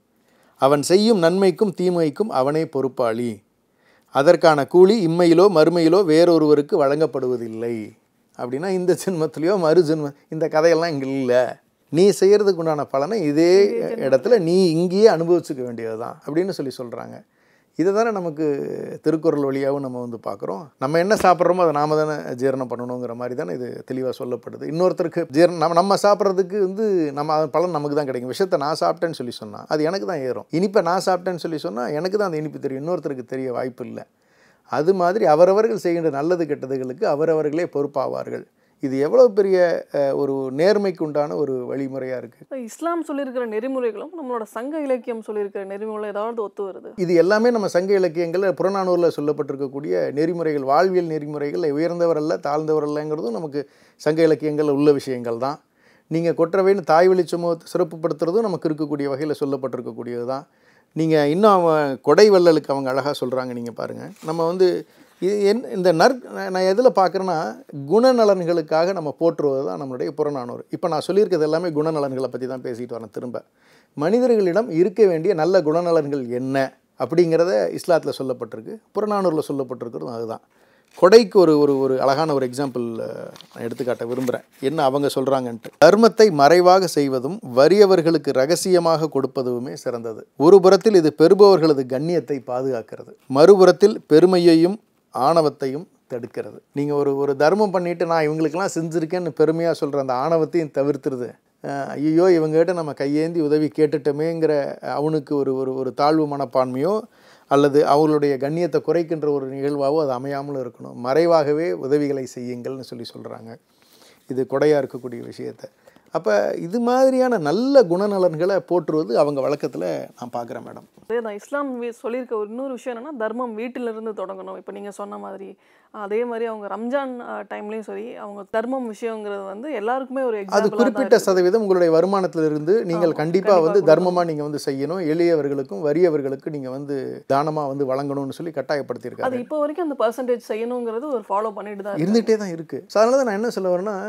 Speaker 1: அவன் செய்யும் நன்மைக்கும் தீமைக்கும் அவனே பொறுப்பாளி அதற்கான கூலி இம்மையிலோ மறுமையிலோ வேறொருவருக்கு வழங்கப்படுவதில்லை அப்படின்னா இந்த ஜென்மத்திலையோ மறு ஜென்ம இந்த கதையெல்லாம் இங்கே இல்லை நீ செய்கிறதுக்கு உண்டான பலனை இதே இடத்துல நீ இங்கேயே அனுபவிச்சுக்க வேண்டியது தான் அப்படின்னு சொல்லி சொல்கிறாங்க இதை தானே நமக்கு திருக்குறள் வழியாகவும் நம்ம வந்து பார்க்குறோம் நம்ம என்ன சாப்பிட்றோமோ அதை நாம தானே ஜீரணம் பண்ணணுங்கிற மாதிரி தானே இது தெளிவாக சொல்லப்படுது இன்னொருத்தருக்கு ஜீரணம் நம்ம நம்ம சாப்பிட்றதுக்கு வந்து நம்ம அதன் பலன் நமக்கு தான் கிடைக்கும் விஷயத்தை நான் சாப்பிட்டேன்னு சொல்லி சொன்னால் அது எனக்கு தான் ஏறும் இனிப்பை நான் சாப்பிட்டேன்னு சொல்லி சொன்னால் எனக்கு தான் அந்த இனிப்பு தெரியும் இன்னொருத்தருக்கு தெரிய வாய்ப்பு இல்லை அது மாதிரி அவரவர்கள் செய்கின்ற நல்லது கெட்டதுகளுக்கு அவரவர்களே பொறுப்பாவார்கள் இது எவ்வளோ பெரிய அஹ், ஒரு நேர்மைக்கு உண்டான ஒரு வழிமுறையாக இருக்குது
Speaker 2: இப்ப இஸ்லாம் சொல்லியிருக்கிற நெறிமுறைகளும் நம்மளோட சங்க இலக்கியம் சொல்லியிருக்கிற நெறிமுறைகள் ஏதாவது ஒத்து வருது
Speaker 1: இது எல்லாமே நம்ம சங்க இலக்கியங்களில் புறநானூரில் சொல்லப்பட்டிருக்கக்கூடிய நெறிமுறைகள் வாழ்வியல் நெறிமுறைகள் உயர்ந்தவர் அல்ல தாழ்ந்தவர் அல்லங்கிறதும் நமக்கு சங்க இலக்கியங்களில் உள்ள விஷயங்கள் தான் நீங்கள் கொற்றவைன்னு தாய் வழி சமூகத்தை சிறப்புப்படுத்துறதும் நமக்கு இருக்கக்கூடிய வகையில் சொல்லப்பட்டிருக்கக்கூடியது தான் நீங்கள் இன்னும் அவன் கொடை வள்ளலுக்கு அவங்க அழகாக சொல்கிறாங்க நீங்கள் பாருங்கள் நம்ம வந்து இது என் இந்த நற் நான் எதில் பார்க்குறேன்னா குணநலன்களுக்காக நம்ம போற்றுவது தான் நம்மளுடைய புறநானூறு இப்போ நான் சொல்லியிருக்கிறது எல்லாமே குணநலன்களை பற்றி தான் பேசிட்டு வரேன் திரும்ப மனிதர்களிடம் இருக்க வேண்டிய நல்ல குணநலன்கள் என்ன அப்படிங்கிறத இஸ்லாத்தில் சொல்லப்பட்டிருக்கு புறநானூரில் சொல்லப்பட்டிருக்கிறதும் அதுதான் கொடைக்கு ஒரு ஒரு ஒரு அழகான ஒரு எக்ஸாம்பிள் நான் எடுத்துக்காட்ட விரும்புகிறேன் என்ன அவங்க சொல்கிறாங்கன்ட்டு தர்மத்தை மறைவாக செய்வதும் வறியவர்களுக்கு ரகசியமாக கொடுப்பதுமே சிறந்தது ஒரு புறத்தில் இது பெறுபவர்களது கண்ணியத்தை பாதுகாக்கிறது மறுபுறத்தில் பெருமையையும் ஆணவத்தையும் தடுக்கிறது நீங்கள் ஒரு ஒரு தர்மம் பண்ணிட்டு நான் இவங்களுக்கெல்லாம் செஞ்சுருக்கேன்னு பெருமையாக சொல்கிற அந்த ஆணவத்தையும் தவிர்த்துருது அஹ் ஐயோ இவங்ககிட்ட நம்ம கையேந்தி உதவி கேட்டுட்டோமேங்கிற அவனுக்கு ஒரு ஒரு ஒரு தாழ்வு மனப்பான்மையோ அல்லது அவங்களுடைய கண்ணியத்தை குறைக்கின்ற ஒரு நிகழ்வாகவோ அது அமையாமலும் இருக்கணும் மறைவாகவே உதவிகளை செய்யுங்கள்னு சொல்லி சொல்கிறாங்க இது கொடையாக இருக்கக்கூடிய விஷயத்தை அப்போ இது மாதிரியான நல்ல குணநலன்களை போற்றுவது அவங்க வழக்கத்தில் நான் பார்க்குறேன் மேடம்
Speaker 2: அதே தான் இஸ்லாம் வி- சொல்லியிருக்க ஒரு இன்னொரு விஷயம் என்னன்னா தர்மம் வீட்டிலிருந்து தொடங்கணும் இப்போ நீங்கள் சொன்ன மாதிரி அதே மாதிரி அவங்க ரம்ஜான் டைம்லேயும் சரி அவங்க தர்மம் விஷயங்கிறது வந்து எல்லாருக்குமே ஒரு
Speaker 1: அது
Speaker 2: எக்ஸாம்பிள்
Speaker 1: குறிப்பிட்ட சதவீதம் உங்களுடைய வருமானத்திலிருந்து நீங்கள்
Speaker 2: ஆமா,
Speaker 1: கண்டிப்பாக வந்து
Speaker 2: கண்டிப்பா
Speaker 1: தர்மமாக நீங்கள் வந்து செய்யணும் எளியவர்களுக்கும் வறியவர்களுக்கும் நீங்கள் வந்து தானமாக வந்து வழங்கணும்னு சொல்லி கட்டாயப்படுத்தியிருக்காரு
Speaker 2: அது இப்போ வரைக்கும் அந்த பர்சன்டேஜ் செய்யணுங்கிறது ஒரு ஃபாலோ பண்ணிட்டு தான் இருக்காங்க.
Speaker 1: இருந்துகிட்டே தான் இருக்குது ஸோ அதனால தான் நான் என்ன சொல்ல வரேன்னா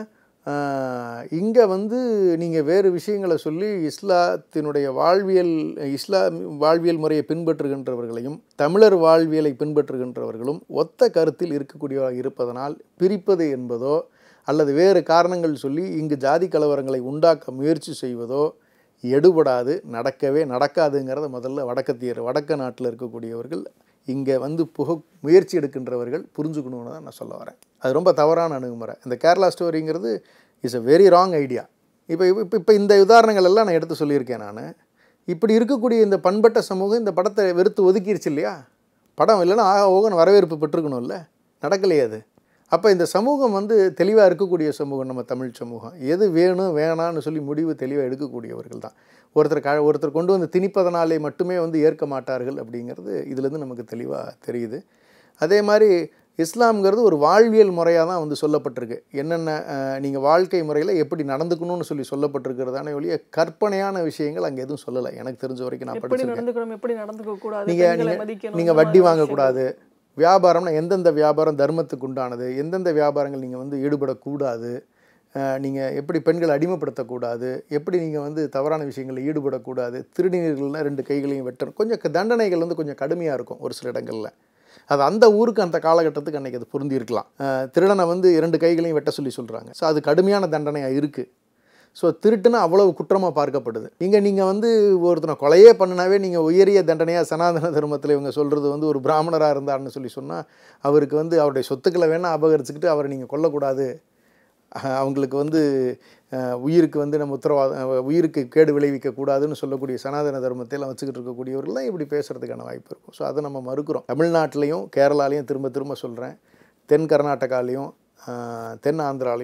Speaker 1: இங்கே வந்து நீங்கள் வேறு விஷயங்களை சொல்லி இஸ்லாத்தினுடைய வாழ்வியல் இஸ்லாம் வாழ்வியல் முறையை பின்பற்றுகின்றவர்களையும் தமிழர் வாழ்வியலை பின்பற்றுகின்றவர்களும் ஒத்த கருத்தில் இருக்கக்கூடியவராக இருப்பதனால் பிரிப்பது என்பதோ அல்லது வேறு காரணங்கள் சொல்லி இங்கு ஜாதி கலவரங்களை உண்டாக்க முயற்சி செய்வதோ எடுபடாது நடக்கவே நடக்காதுங்கிறத முதல்ல வடக்கத்தியர் வடக்க நாட்டில் இருக்கக்கூடியவர்கள் இங்கே வந்து புக முயற்சி எடுக்கின்றவர்கள் புரிஞ்சுக்கணும்னு தான் நான் சொல்ல வரேன் அது ரொம்ப தவறான அணுகுமுறை இந்த கேரளா ஸ்டோரிங்கிறது is a very wrong idea இப்போ இப்போ இப்போ இந்த உதாரணங்கள் எல்லாம் நான் எடுத்து சொல்லியிருக்கேன் நான் இப்படி இருக்கக்கூடிய இந்த பண்பட்ட சமூகம் இந்த படத்தை வெறுத்து ஒதுக்கிருச்சு இல்லையா படம் இல்லைன்னா ஆக ஓகன் வரவேற்பு பெற்றுக்கணும்ல நடக்கலையே அது அப்போ இந்த சமூகம் வந்து தெளிவாக இருக்கக்கூடிய சமூகம் நம்ம தமிழ் சமூகம் எது வேணும் வேணான்னு சொல்லி முடிவு தெளிவாக எடுக்கக்கூடியவர்கள் தான் ஒருத்தர் க ஒருத்தர் கொண்டு வந்து திணிப்பதனாலே மட்டுமே வந்து ஏற்க மாட்டார்கள் அப்படிங்கிறது இதுலேருந்து நமக்கு தெளிவாக தெரியுது அதே மாதிரி இஸ்லாம்ங்கிறது ஒரு வாழ்வியல் முறையாக தான் வந்து சொல்லப்பட்டிருக்கு என்னென்ன நீங்கள் வாழ்க்கை முறையில் எப்படி நடந்துக்கணும்னு சொல்லி சொல்லப்பட்டிருக்கிறதானே ஒழிய கற்பனையான விஷயங்கள் அங்கே எதுவும் சொல்லலை எனக்கு தெரிஞ்ச வரைக்கும் நான்
Speaker 2: எப்படி
Speaker 1: படிச்சிருக்கேன்
Speaker 2: நடந்துக்கணும் எப்படி நடந்துக்க கூடாது
Speaker 1: நீங்க
Speaker 2: பெண்களை
Speaker 1: நீங்க
Speaker 2: மதிக்கணும்
Speaker 1: நீங்க
Speaker 2: இந்த
Speaker 1: வட்டி
Speaker 2: மாதிரி
Speaker 1: வாங்கக்கூடாது வியாபாரம்னா எந்தெந்த வியாபாரம் தர்மத்துக்கு உண்டானது எந்தெந்த வியாபாரங்கள் நீங்கள் வந்து ஈடுபடக்கூடாது நீங்கள் எப்படி பெண்களை அடிமைப்படுத்தக்கூடாது எப்படி நீங்கள் வந்து தவறான விஷயங்களில் ஈடுபடக்கூடாது திருநீர்கள்னால் ரெண்டு கைகளையும் வெட்டணும் கொஞ்சம் க- தண்டனைகள் வந்து கொஞ்சம் கடுமையாக இருக்கும் ஒரு சில இடங்களில் அது அந்த ஊருக்கு அந்த காலகட்டத்துக்கு அன்றைக்கி அது பொருந்திருக்கலாம் அஹ், திருடனை வந்து இரண்டு கைகளையும் வெட்ட சொல்லி சொல்கிறாங்க ஸோ அது கடுமையான தண்டனையாக இருக்குது ஸோ திருட்டுனா அவ்வளவு குற்றமாக பார்க்கப்படுது இங்கே நீங்கள் வந்து ஒருத்தனை கொலையே பண்ணினாவே நீங்கள் உயரிய தண்டனையாக சனாதன தர்மத்தில் இவங்க சொல்கிறது வந்து ஒரு பிராமணராக இருந்தார்னு சொல்லி சொன்னால் அவருக்கு வந்து அவருடைய சொத்துக்களை வேணால் அபகரிச்சுக்கிட்டு அவரை நீங்கள் கொல்லக்கூடாது அஹ் அவங்களுக்கு வந்து அஹ், உயிருக்கு வந்து நம்ம உத்தரவாதம் அஹ், உயிருக்கு கேடு விளைவிக்க கூடாதுன்னு சொல்லக்கூடிய சனாதன தர்மத்தை எல்லாம் வச்சுக்கிட்டு இருக்கக்கூடியவர்கள் தான் இப்படி பேசுகிறதுக்கான வாய்ப்பு இருக்கும் ஸோ அதை நம்ம மறுக்கிறோம் தமிழ்நாட்டிலையும் கேரளாலையும் திரும்ப திரும்ப சொல்கிறேன் தென் கர்நாடகாலையும் அஹ், தென் ஆந்திராலையும்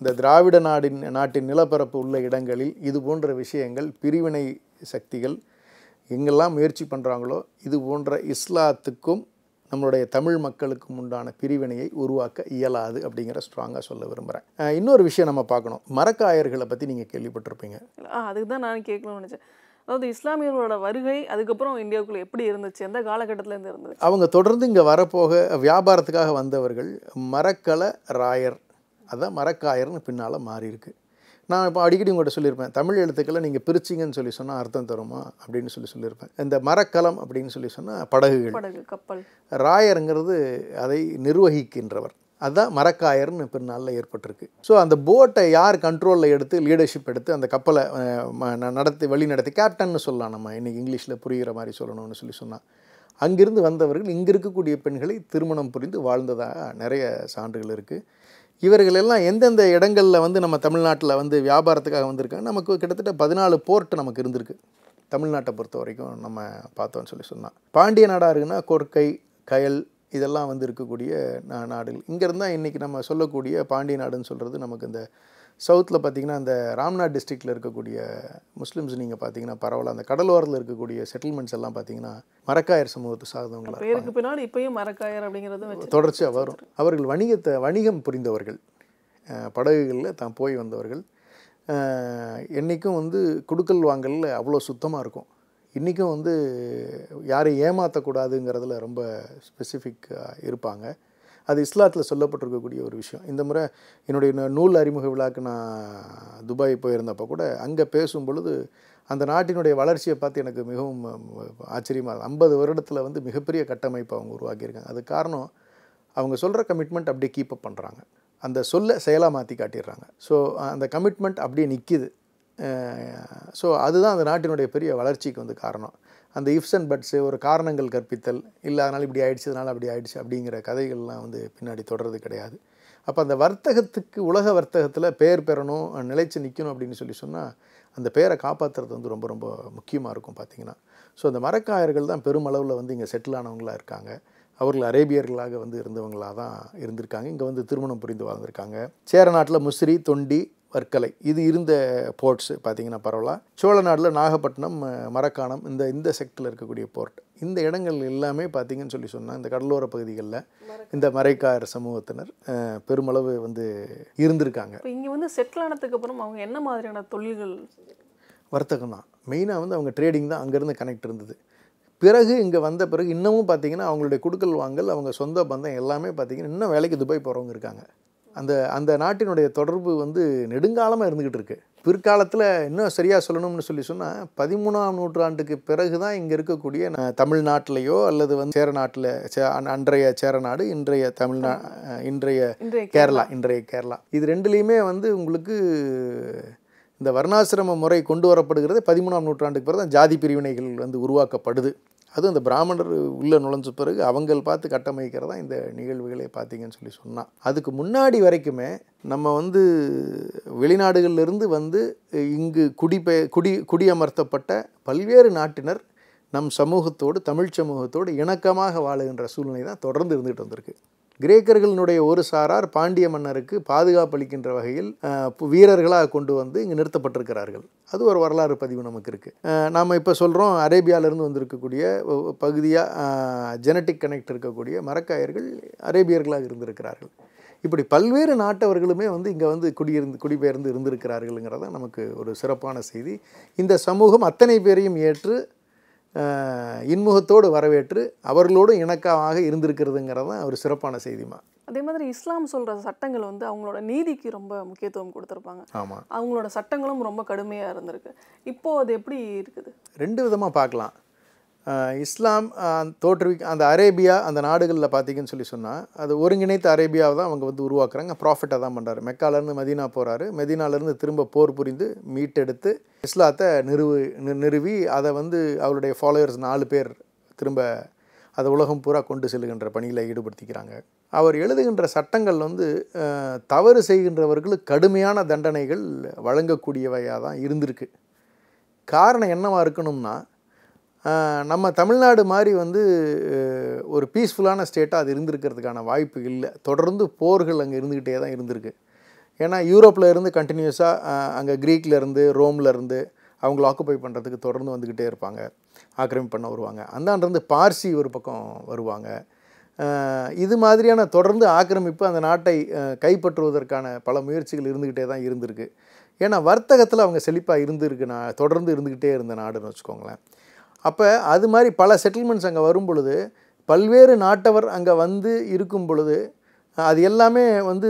Speaker 1: இந்த திராவிட நாடின் நாட்டின் நிலப்பரப்பு உள்ள இடங்களில் இது போன்ற விஷயங்கள் பிரிவினை சக்திகள் எங்கெல்லாம் முயற்சி பண்ணுறாங்களோ இது போன்ற இஸ்லாத்துக்கும் நம்மளுடைய தமிழ் மக்களுக்கும் உண்டான பிரிவினையை உருவாக்க இயலாது அப்படிங்கிற ஸ்ட்ராங்காக சொல்ல விரும்புகிறேன் அஹ் இன்னொரு விஷயம் நம்ம பார்க்கணும் மரக்காயர்களை பற்றி நீங்கள் கேள்விப்பட்டிருப்பீங்க
Speaker 2: ஆ அதுக்கு தான் நான் கேட்கணும்னு நினச்சேன் அதாவது இஸ்லாமியர்களோட வருகை அதுக்கப்புறம் இந்தியாவுக்குள்ள எப்படி இருந்துச்சு எந்த காலகட்டத்துல இருந்து இருந்தது
Speaker 1: அவங்க தொடர்ந்து இங்கே வரப்போக வியாபாரத்துக்காக வந்தவர்கள் மரக்கல ராயர் அதான் மரக்காயர்னு பின்னால் மாறி இருக்கு நான் இப்போ அடிக்கடி உங்கள்கிட்ட சொல்லியிருப்பேன் தமிழ் எழுத்துக்களை நீங்கள் பிரிச்சிங்கன்னு சொல்லி சொன்னால் அர்த்தம் தருமா அப்படின்னு சொல்லி சொல்லியிருப்பேன் இந்த மரக்கலம் அப்படின்னு சொல்லி சொன்னால் படகுகள்
Speaker 2: படகு கப்பல்
Speaker 1: ராயருங்கிறது அதை நிர்வகிக்கின்றவர் அதுதான் மரக்காயர்னு பின்னாளில் ஏற்பட்டிருக்கு ஸோ அந்த போட்டை யார் கண்ட்ரோலில் எடுத்து லீடர்ஷிப் எடுத்து அந்த கப்பலை அஹ், ம- ந- நடத்தி வழி நடத்தி கேப்டன்னு சொல்லலாம் நம்ம இன்னைக்கு இங்கிலீஷில் புரிகிற மாதிரி சொல்லணும்னு சொல்லி சொன்னால் அங்கிருந்து வந்தவர்கள் இங்கே இருக்கக்கூடிய பெண்களை திருமணம் புரிந்து வாழ்ந்ததாக நிறைய சான்றுகள் இருக்குது இவர்கள் எல்லாம் எந்தெந்த இடங்களில் வந்து நம்ம தமிழ்நாட்டில் வந்து வியாபாரத்துக்காக வந்திருக்காங்க நமக்கு கிட்டத்தட்ட பதினாலு போர்ட் நமக்கு இருந்திருக்கு தமிழ்நாட்டை பொறுத்த வரைக்கும் நம்ம பார்த்தோம்னு சொல்லி சொன்னால் பாண்டிய நாடாருன்னா கொர்க்கை கயல் இதெல்லாம் வந்து இருக்கக்கூடிய நா நாடுகள் இங்கேருந்து தான் இன்றைக்கி நம்ம சொல்லக்கூடிய பாண்டிய நாடுன்னு சொல்கிறது நமக்கு இந்த சவுத்தில் பார்த்திங்கன்னா இந்த ராம்நாத் டிஸ்ட்ரிக்டில் இருக்கக்கூடிய முஸ்லிம்ஸ் நீங்கள் பார்த்தீங்கன்னா பரவாயில்ல அந்த கடலோரத்தில் இருக்கக்கூடிய செட்டில்மெண்ட்ஸ் எல்லாம் பார்த்தீங்கன்னா மரக்காயர் சமூகத்தை சார்ந்தவங்களா இருப்பாங்க.
Speaker 2: பேருக்கு பின்னாடி இப்பயும் மரக்காயர் அப்படிங்கிறது வச்சு
Speaker 1: தொடர்ச்சியாக வரும் அவர்கள் வணிகத்தை வணிகம் புரிந்தவர்கள் அஹ், படகுகளில் தான் போய் வந்தவர்கள் அஹ், என்னைக்கும் வந்து குடுக்கல் வாங்கலில் அவ்வளோ சுத்தமாக இருக்கும் இன்றைக்கும் வந்து யாரையும் ஏமாற்றக்கூடாதுங்கிறதுல ரொம்ப ஸ்பெசிஃபிக்காக இருப்பாங்க அது இஸ்லாத்தில் சொல்லப்பட்டிருக்கக்கூடிய ஒரு விஷயம் இந்த முறை என்னுடைய நூ- நூல் அறிமுக விழாக்கு நான் துபாய் போயிருந்தப்போ கூட அங்கே பேசும் பொழுது அந்த நாட்டினுடைய வளர்ச்சியை பார்த்து எனக்கு மிகவும் ஆச்சரியமாக ஐம்பது வருடத்தில் வந்து மிகப்பெரிய கட்டமைப்பை அவங்க உருவாக்கியிருக்காங்க அது காரணம் அவங்க சொல்கிற கமிட்மெண்ட் அப்படியே கீப் அப் பண்ணுறாங்க அந்த சொல்ல செயலாக மாற்றி காட்டிடுறாங்க ஸோ அந்த கமிட்மெண்ட் அப்படியே நிற்கிது ஸோ அதுதான் அந்த நாட்டினுடைய பெரிய வளர்ச்சிக்கு வந்து காரணம் அந்த இஃப்ஸ் அண்ட் பட்ஸு ஒரு காரணங்கள் கற்பித்தல் இல்லை அதனால் இப்படி ஆயிடுச்சு அதனால் அப்படி ஆயிடுச்சு அப்படிங்கிற கதைகள்லாம் வந்து பின்னாடி தொடர்றது கிடையாது அப்போ அந்த வர்த்தகத்துக்கு உலக வர்த்தகத்தில் பேர் பெறணும் நிலைச்சு நிற்கணும் அப்படின்னு சொல்லி சொன்னால் அந்த பேரை காப்பாற்றுறது வந்து ரொம்ப ரொம்ப முக்கியமாக இருக்கும் பார்த்தீங்கன்னா ஸோ அந்த மரக்காயர்கள் தான் பெருமளவில் வந்து இங்கே செட்டில் ஆனவங்களாக இருக்காங்க அவர்கள் அரேபியர்களாக வந்து இருந்தவங்களாக தான் இருந்திருக்காங்க இங்கே வந்து திருமணம் புரிந்து வாழ்ந்திருக்காங்க சேர நாட்டில் முசிறி தொண்டி வர்க்கலை இது இருந்த போர்ட்ஸ் பார்த்தீங்கன்னா பரவலாக சோழ நாட்டில் நாகப்பட்டினம் அஹ், மரக்காணம் இந்த இந்த செக்டில் இருக்கக்கூடிய போர்ட் இந்த இடங்கள் எல்லாமே பார்த்தீங்கன்னு சொல்லி சொன்னால் இந்த கடலோர பகுதிகளில் இந்த மரைக்காயர் சமூகத்தினர் அஹ், பெருமளவு வந்து இருந்திருக்காங்க
Speaker 2: இப்போ இங்கே வந்து செட்டில் ஆனதுக்கு அப்புறம் அவங்க என்ன மாதிரியான தொழில்கள்
Speaker 1: வர்த்தகம் தான் மெயினாக வந்து அவங்க ட்ரேடிங் தான் அங்கேருந்து கனெக்ட் இருந்தது பிறகு இங்கே வந்த பிறகு இன்னமும் பார்த்தீங்கன்னா அவங்களுடைய குடுக்கல் வாங்கல் அவங்க சொந்த பந்தம் எல்லாமே பார்த்தீங்கன்னா இன்னும் வேலைக்கு துபாய் போகிறவங்க இருக்காங்க அந்த அந்த நாட்டினுடைய தொடர்பு வந்து நெடுங்காலமாக இருந்துக்கிட்டு இருக்கு பிற்காலத்தில் இன்னும் சரியாக சொல்லணும்னு சொல்லி சொன்னால் பதிமூணாம் நூற்றாண்டுக்கு பிறகு தான் இங்கே இருக்கக்கூடிய ந- தமிழ்நாட்டிலேயோ அல்லது வந்து சேர நாட்டில் சே அன்- அன்றைய சேர நாடு இன்றைய தமிழ்நா இன்றைய
Speaker 2: இன்றைய
Speaker 1: கேரளா இன்றைய கேரளா இது ரெண்டுலேயுமே வந்து உங்களுக்கு இந்த வர்ணாசிரம முறை கொண்டு வரப்படுகிறது பதிமூணாம் நூற்றாண்டுக்கு பிறகு தான் ஜாதி பிரிவினைகள் வந்து உருவாக்கப்படுது அதுவும் இந்த பிராமணர் உள்ளே நுழைஞ்ச பிறகு அவங்கள் பார்த்து கட்டமைக்கிறதா இந்த நிகழ்வுகளை பார்த்தீங்கன்னு சொல்லி சொன்னான் அதுக்கு முன்னாடி வரைக்குமே நம்ம வந்து வெளிநாடுகளிலிருந்து வந்து இங்கு குடிபெய குடி குடியமர்த்தப்பட்ட பல்வேறு நாட்டினர் நம் சமூகத்தோடு தமிழ் சமூகத்தோடு இணக்கமாக வாழுகின்ற சூழ்நிலை தான் தொடர்ந்து இருந்துகிட்டு வந்திருக்கு கிரேக்கர்களினுடைய ஒரு சாரார் பாண்டிய மன்னருக்கு பாதுகாப்பு அளிக்கின்ற வகையில் அஹ், பு- வீரர்களாக கொண்டு வந்து இங்கு நிறுத்தப்பட்டிருக்கிறார்கள் அது ஒரு வரலாறு பதிவு நமக்கு இருக்குது நாம் இப்போ சொல்கிறோம் அரேபியாவிலேருந்து வந்திருக்கக்கூடிய பகுதியாக ஜெனட்டிக் கனெக்ட் இருக்கக்கூடிய மரக்காயர்கள் அரேபியர்களாக இருந்திருக்கிறார்கள் இப்படி பல்வேறு நாட்டவர்களுமே வந்து இங்கே வந்து குடியிருந்து குடிபெயர்ந்து இருந்திருக்கிறார்கள்ங்கிறத நமக்கு ஒரு சிறப்பான செய்தி இந்த சமூகம் அத்தனை பேரையும் ஏற்று அஹ், இன்முகத்தோடு வரவேற்று அவர்களோடும் இணக்கமாக இருந்திருக்கிறதுங்கிறது தான் ஒரு சிறப்பான செய்திமா
Speaker 2: அதே மாதிரி இஸ்லாம் சொல்கிற சட்டங்கள் வந்து அவங்களோட நீதிக்கு ரொம்ப முக்கியத்துவம் கொடுத்துருப்பாங்க
Speaker 1: ஆமாம்
Speaker 2: அவங்களோட சட்டங்களும் ரொம்ப கடுமையாக இருந்திருக்கு இப்போது அது எப்படி இருக்குது
Speaker 1: ரெண்டு விதமாக பார்க்கலாம் அஹ் இஸ்லாம் அஹ், தோற்றுவிக்க அந்த அரேபியா அந்த நாடுகளில் பார்த்தீங்கன்னு சொல்லி சொன்னால் அது ஒருங்கிணைத்த அரேபியாவை தான் அவங்க வந்து உருவாக்குறாங்க ப்ராஃபிட்டை தான் பண்ணுறாரு மெக்காலேருந்து மதீனா போகிறாரு மெதீனாலேருந்து திரும்ப போர் புரிந்து மீட்டெடுத்து இஸ்லாத்தை நிறுவு நி- நிறுவி அதை வந்து அவருடைய ஃபாலோவர்ஸ் நாலு பேர் திரும்ப அதை உலகம் பூரா கொண்டு செல்லுகின்ற பணியில் ஈடுபடுத்திக்கிறாங்க அவர் எழுதுகின்ற சட்டங்கள் வந்து அஹ், தவறு செய்கின்றவர்களுக்கு கடுமையான தண்டனைகள் வழங்கக்கூடியவையாக தான் இருந்திருக்கு காரணம் என்னவா இருக்கணும்னா ஆஹ், நம்ம தமிழ்நாடு மாதிரி வந்து அஹ், ஒரு பீஸ்ஃபுல்லான ஸ்டேட்டாக அது இருந்திருக்கிறதுக்கான வாய்ப்பு இல்லை தொடர்ந்து போர்கள் அங்கே இருந்துக்கிட்டே தான் இருந்திருக்கு ஏன்னா யூரோப்பில் இருந்து கண்டினியூஸாக அங்கே க்ரீக்கில் இருந்து ரோமில் இருந்து அவங்கள ஆக்குப்பை பண்ணுறதுக்கு தொடர்ந்து வந்துக்கிட்டே இருப்பாங்க ஆக்கிரமிப்பு பண்ண வருவாங்க அந்தாண்டிருந்து பார்சி ஒரு பக்கம் வருவாங்க அஹ் இது மாதிரியான தொடர்ந்து ஆக்கிரமிப்பு அந்த நாட்டை அஹ், கைப்பற்றுவதற்கான பல முயற்சிகள் இருந்துக்கிட்டே தான் இருந்திருக்கு ஏன்னா வர்த்தகத்தில் அவங்க செழிப்பாக இருந்திருக்கு நான் தொடர்ந்து இருந்துக்கிட்டே இருந்த நாடுன்னு வச்சுக்கோங்களேன் அப்போ அது மாதிரி பல செட்டில்மெண்ட்ஸ் அங்கே வரும் பொழுது பல்வேறு நாட்டவர் அங்கே வந்து இருக்கும் பொழுது அது எல்லாமே வந்து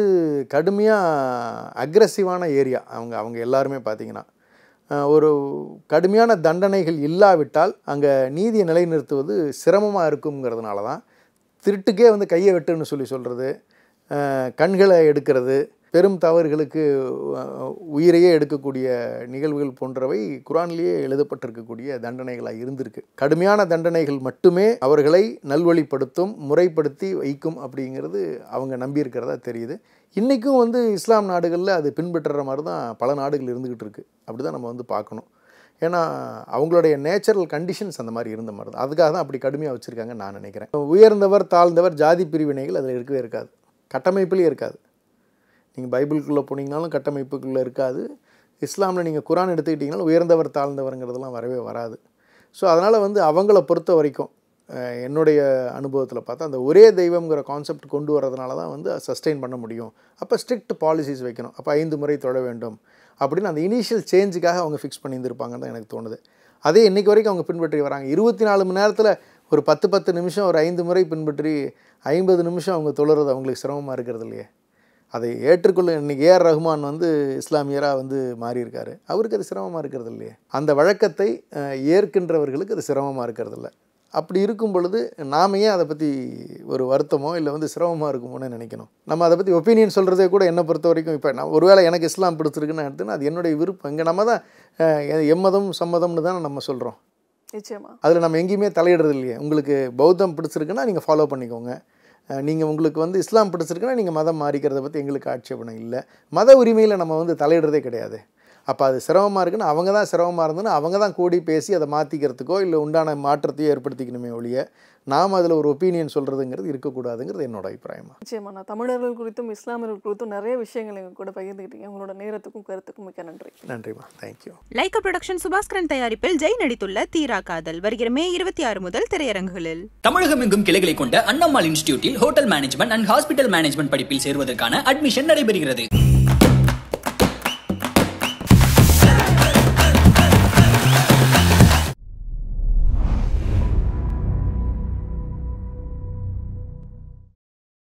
Speaker 1: கடுமையாக அக்ரஸிவான ஏரியா அவங்க அவங்க எல்லாருமே பார்த்தீங்கன்னா அஹ் ஒரு கடுமையான தண்டனைகள் இல்லாவிட்டால் அங்கே நீதியை நிலைநிறுத்துவது சிரமமாக இருக்குங்கிறதுனால தான் திருட்டுக்கே வந்து கையை வெட்டுன்னு சொல்லி சொல்கிறது கண்களை எடுக்கிறது பெரும் தவறுகளுக்கு அஹ், உயிரையே எடுக்கக்கூடிய நிகழ்வுகள் போன்றவை குரான்லேயே எழுதப்பட்டிருக்கக்கூடிய தண்டனைகளாக இருந்திருக்கு கடுமையான தண்டனைகள் மட்டுமே அவர்களை நல்வழிப்படுத்தும் முறைப்படுத்தி வைக்கும் அப்படிங்கிறது அவங்க நம்பியிருக்கிறதா தெரியுது இன்றைக்கும் வந்து இஸ்லாம் நாடுகளில் அது பின்பற்றுற மாதிரி தான் பல நாடுகள் இருந்துக்கிட்டு இருக்குது அப்படி தான் நம்ம வந்து பார்க்கணும் ஏன்னா அவங்களுடைய நேச்சுரல் கண்டிஷன்ஸ் அந்த மாதிரி இருந்த மாதிரி தான் அதுக்காக தான் அப்படி கடுமையாக வச்சுருக்காங்கன்னு நான் நினைக்கிறேன் உயர்ந்தவர் தாழ்ந்தவர் ஜாதி பிரிவினைகள் அதில் இருக்கவே இருக்காது கட்டமைப்புலேயே இருக்காது நீங்கள் பைபிளுக்குள்ளே போனீங்கனாலும் கட்டமைப்புக்குள்ளே இருக்காது இஸ்லாமில் நீங்கள் குரான் எடுத்துக்கிட்டிங்கனாலும் உயர்ந்தவர் தாழ்ந்தவருங்கிறதெல்லாம் வரவே வராது ஸோ அதனால் வந்து அவங்கள பொறுத்த வரைக்கும் அஹ், என்னுடைய அனுபவத்தில் பார்த்தா அந்த ஒரே தெய்வம்ங்கிற கான்செப்ட் கொண்டு வரதுனால தான் வந்து சஸ்டெயின் பண்ண முடியும் அப்போ ஸ்ட்ரிக்ட் பாலிசிஸ் வைக்கணும் அப்போ ஐந்து முறை தொழ வேண்டும் அப்படின்னு அந்த இனிஷியல் சேஞ்சுக்காக அவங்க ஃபிக்ஸ் பண்ணியிருந்திருப்பாங்கன்னு தான் எனக்கு தோணுது அதே இன்றைக்கி வரைக்கும் அவங்க பின்பற்றி வராங்க இருபத்தி நாலு மணி நேரத்தில் ஒரு பத்து பத்து நிமிஷம் ஒரு ஐந்து முறை பின்பற்றி ஐம்பது நிமிஷம் அவங்க தொழுறது அவங்களுக்கு சிரமமாக இருக்கிறது இல்லையே அதை ஏற்றுக்கொள்ள இன்னைக்கு ஏஆர் ரஹ்மான் வந்து இஸ்லாமியராக வந்து மாறியிருக்காரு அவருக்கு அது சிரமமாக இருக்கிறது இல்லையே அந்த வழக்கத்தை அஹ், ஏற்கின்றவர்களுக்கு அது சிரமமாக இருக்கிறது இல்லை அப்படி இருக்கும் பொழுது நாம ஏன் அதை பற்றி ஒரு வருத்தமோ இல்லை வந்து சிரமமாக இருக்குமோன்னு நினைக்கணும் நம்ம அதை பற்றி ஒப்பீனியன் சொல்கிறதே கூட என்னை பொறுத்த வரைக்கும் இப்போ நான் ஒருவேளை எனக்கு இஸ்லாம் பிடிச்சிருக்குன்னு எடுத்துன்னா அது என்னுடைய விருப்பம் இங்கே நம்ம தான் அஹ், எம்மதம் சம்மதம்னு தான் நம்ம சொல்கிறோம்
Speaker 2: நிச்சயமா
Speaker 1: அதில் நம்ம எங்கேயுமே தலையிடுறது இல்லையே உங்களுக்கு பௌத்தம் பிடிச்சிருக்குன்னா நீங்கள் ஃபாலோ பண்ணிக்கோங்க நீங்கள் உங்களுக்கு வந்து இஸ்லாம் பிடிச்சிருக்குன்னா நீங்கள் மதம் மாறிக்கிறத பற்றி எங்களுக்கு ஆட்சேபணம் இல்லை மத உரிமையில் நம்ம வந்து தலையிடுறதே கிடையாது அப்போ அது சிரமமாக இருக்குன்னு அவங்க தான் சிரமமாக இருந்துன்னு அவங்க தான் கூடி பேசி அதை மாற்றிக்கிறதுக்கோ இல்லை உண்டான மாற்றத்தையோ ஏற்படுத்திக்கணுமே ஒழிய நாம் அதில் ஒரு ஒப்பீனியன் சொல்கிறதுங்கிறது இருக்கக்கூடாதுங்கிறது என்னோட அபிப்பிராயமா
Speaker 2: நிச்சயமா நான் தமிழர்கள் குறித்தும் இஸ்லாமியர்கள் குறித்தும் நிறைய விஷயங்கள் எங்க கூட பகிர்ந்துக்கிட்டீங்க உங்களோட நேரத்துக்கும் கருத்துக்கும் மிக்க நன்றி
Speaker 1: நன்றிம்மா தேங்க்யூ
Speaker 3: லைகா புரொடக்ஷன் சுபாஸ்கரன் தயாரிப்பில் ஜெய் நடித்துள்ள தீரா காதல் வருகிற மே இருபத்தி ஆறு முதல் திரையரங்குகளில்
Speaker 4: தமிழகம் எங்கும் கிளைகளை கொண்ட அண்ணம்மாள் இன்ஸ்டிடியூட்டில் hotel management and hospital management படிப்பில் சேர்வதற்கான அட்மிஷன் நடைபெறுகிறது